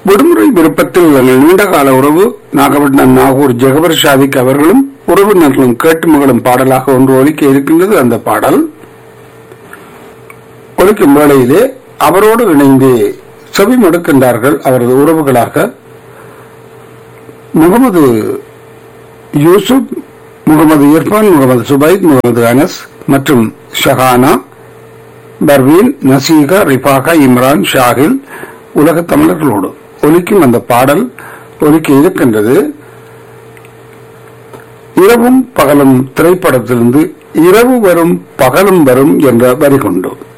விடுமுறை விருப்பத்தில் எங்கள் நீண்டகால உறவு நாகப்பட்டினம் நாகூர் ஜெகபர் ஷாதிக் அவர்களும் உறவினர்களும் கேட்டு மகளும் பாடலாக ஒன்று ஒலிக்க இருக்கின்றது அந்த பாடல் ஒலிக்கும் வேளையிலே அவரோடு இணைந்து செவி மடுக்கின்றார்கள் அவரது உறவுகளாக முகமது யூசுப் முகமது இர்ஃபான் முகமது சுபைத் முகமது அனஸ் மற்றும் ஷஹானா பர்வீன் நசீகா ரிஃபாகா இம்ரான் ஷாஹில் உலக தமிழர்களோடு ஒலிக்கும் அந்த பாடல் ஒலிக்க இருக்கின்றது இரவும் பகலும் திரைப்படத்திலிருந்து இரவு வரும் பகலும் வரும் என்ற வரி கொண்டு